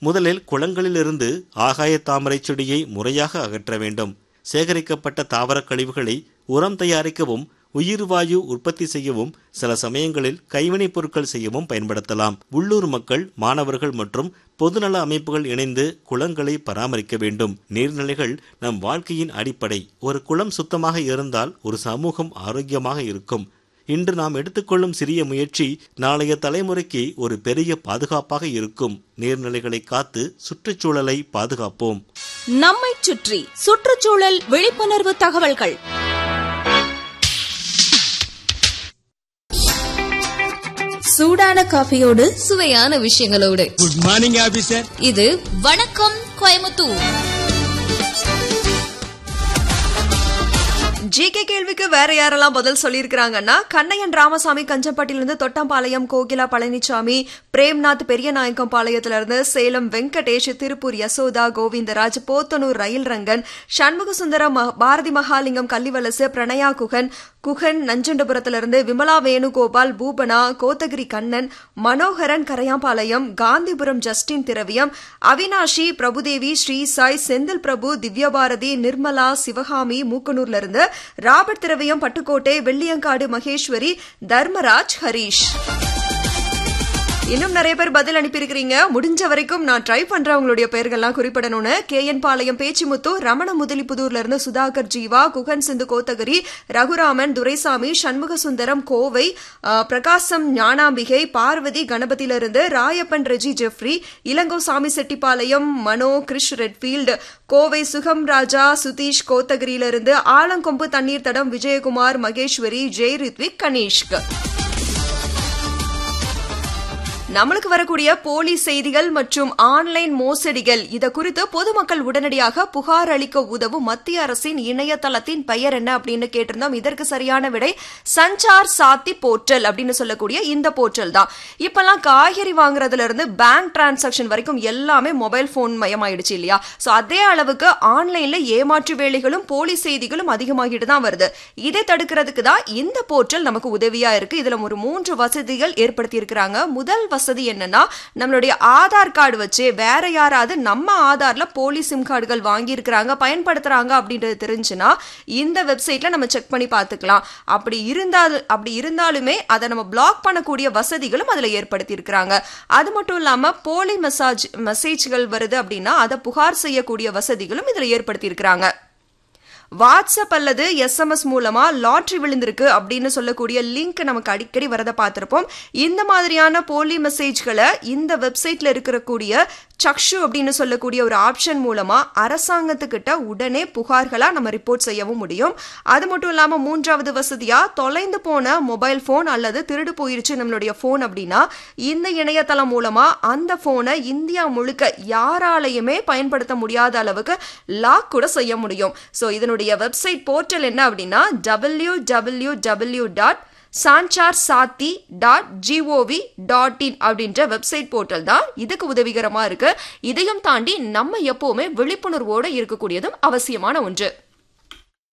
முதலில் குளங்களிலிருந்து ஆகாய தாமரை செடியை முறையாக அகற்ற வேண்டும் சேகரிக்கப்பட்ட தாவரக் கழிவுகளை உரம் தயாரிக்கவும் உயிர்வாயு உற்பத்தி செய்யவும் சில சமயங்களில் கைவினைப் பொருட்கள் செய்யவும் பயன்படுத்தலாம் உள்ளூர் மக்கள் மாணவர்கள் மற்றும் பொதுநல அமைப்புகள் இணைந்து குளங்களை பராமரிக்க வேண்டும் நீர்நிலைகள் நம் வாழ்க்கையின் அடிப்படை ஒரு குளம் சுத்தமாக இருந்தால் ஒரு சமூகம் ஆரோக்கியமாக இருக்கும் இன்று நாம் எடுத்துக்கொள்ளும் சிறிய முயற்சி நாளைய தலைமுறைக்கு ஒரு பெரிய பாதுகாப்பாக இருக்கும் நீர்நிலைகளை காத்து சுற்றுச்சூழலை பாதுகாப்போம் நம்மை சுற்றி சுற்றுச்சூழல் விழிப்புணர்வு தகவல்கள் சூடான காஃபியோடு சுவையான விஷயங்களோடு குட் மார்னிங் ஆபீசர் இது வணக்கம் கோயமுத்தூர் ஜிகே கேள்விக்கு வேற யாரெல்லாம் பதில் சொல்லியிருக்கிறாங்கன்னா கண்ணையன் ராமசாமி கஞ்சம்பட்டியிலிருந்து தொட்டம்பாளையம் கோகிலா பழனிசாமி பிரேம்நாத் பெரியநாயக்கம் பாளையத்திலிருந்து சேலம் வெங்கடேஷ் திருப்பூர் யசோதா கோவிந்தராஜ் போத்தனூர் ரயில் ரங்கன் சண்முக சுந்தரம் ம- பாரதி மகாலிங்கம் கள்ளிவலசு பிரணயா குகன் குகன் நஞ்சண்டபுரத்திலிருந்து விமலா வேணுகோபால் பூபனா கோத்தகிரி கண்ணன் மனோகரன் கரையாம்பாளையம் காந்திபுரம் ஜஸ்டின் திரவியம் அவினாஷி பிரபுதேவி ஸ்ரீ சாய் செந்தில் பிரபு திவ்யபாரதி நிர்மலா சிவகாமி மூக்கனூர்ல இருந்து ராபர்ட் திரவியம் பட்டுக்கோட்டை வெள்ளியங்காடு மகேஸ்வரி தர்மராஜ் ஹரீஷ் இன்னும் நிறைய பேர் பதில் அனுப்பியிருக்கிறீங்க முடிஞ்ச வரைக்கும் நான் ட்ரை பண்றேன் உங்களுடைய பெயர்கள்லாம் குறிப்பிடணும்னு கே என் பாளையம் பேச்சிமுத்து ரமண முதலிப்புதூர்ல இருந்து சுதாகர் ஜீவா குகன் சிந்து கோத்தகிரி ரகுராமன் துரைசாமி சண்முக சுந்தரம் கோவை ஆ, பிரகாசம் ஞானாம்பிகை பார்வதி கணபதியிலிருந்து ராயப்பன் ரெஜி ஜெஃப்ரி இளங்கோ சாமி செட்டிப்பாளையம் மனோ கிரிஷ் ரெட்ஃபீல்டு கோவை சுகம் ராஜா சுதீஷ் கோத்தகிரியிலிருந்து ஆலங்கொம்பு தண்ணீர் தடம் விஜயகுமார் மகேஸ்வரி ஜெய் ரித்விக் கணேஷ்க் நம்மளுக்கு வரக்கூடிய போலி செய்திகள் மற்றும் ஆன்லைன் மோசடிகள் இத குறித்து பொதுமக்கள் உடனடியாக புகார் அளிக்க உதவும் மத்திய அரசின் இணையதளத்தின் பெயர் என்ன அப்படின்னு கேட்டிருந்தோம் இதற்கு சரியான விடை சஞ்சார் சாத்தி போர்ட்டல் அப்படின்னு சொல்லக்கூடிய இந்த போர்ட்டல் தான் இப்பெல்லாம் காய்கறி வாங்குறதுல இருந்து பேங்க் டிரான்சாக்ஷன் வரைக்கும் எல்லாமே மொபைல் போன் மயமாயிடுச்சு இல்லையா சோ அதே அளவுக்கு ஆன்லைன்ல ஏமாற்று வேலைகளும் போலி செய்திகளும் அதிகமாகிட்டு தான் வருது இதை தடுக்கிறதுக்கு தான் இந்த போர்ட்டல் நமக்கு உதவியா இருக்கு இதுல ஒரு மூன்று வசதிகள் ஏற்படுத்தி இருக்கிறாங்க முதல் வசதி என்னன்னா நம்மளுடைய ஆதார் கார்டு வச்சு வேற யாராவது நம்ம ஆதார்ல போலி சிம் கார்டுகள் வாங்கி இருக்கிறாங்க பயன்படுத்துறாங்க அப்படின்றது தெரிஞ்சுன்னா இந்த வெப்சைட்ல நம்ம செக் பண்ணி பார்த்துக்கலாம் அப்படி இருந்தால் அப்படி இருந்தாலுமே அதை நம்ம பிளாக் பண்ணக்கூடிய வசதிகளும் அதுல ஏற்படுத்தி இருக்கிறாங்க அது மட்டும் இல்லாம போலி மெசேஜ் மெசேஜ்கள் வருது அப்படின்னா அதை புகார் செய்யக்கூடிய வசதிகளும் இதுல ஏற்படுத்தி இருக்கிறாங்க வாட்ஸ்அப் அல்லது எஸ்எம்எஸ் மூலமா லாட்ரி விழுந்திருக்கு அப்படின்னு சொல்லக்கூடிய லிங்க் நமக்கு அடிக்கடி வரத பார்த்திருப்போம் இந்த மாதிரியான போலி மெசேஜ்களை இந்த வெப்சைட்ல இருக்கக்கூடிய சக்ஷு அப்படின்னு சொல்லக்கூடிய ஒரு ஆப்ஷன் மூலமா அரசாங்கத்துக்கிட்ட உடனே புகார்களா நம்ம ரிப்போர்ட் செய்யவும் முடியும் அது மட்டும் இல்லாம மூன்றாவது வசதியா தொலைந்து போன மொபைல் போன் அல்லது திருடு போயிருச்சு நம்மளுடைய போன் அப்படின்னா இந்த இணையதளம் மூலமா அந்த போனை இந்தியா முழுக்க யாராலையுமே பயன்படுத்த முடியாத அளவுக்கு லாக் கூட செய்ய முடியும் ஸோ இதனுடைய வெப்சைட் போர்ட்டல் என்ன அப்படின்னா W W W dot Sanchar Saathi dot gov dot in அப்படின்ற வெப்சைட் போர்ட்டல் தான் இதுக்கு உதவிகரமா இருக்கு இதையும் தாண்டி நம்ம எப்பவுமே விழிப்புணர்வோடு இருக்கக்கூடியதும் அவசியமான ஒன்று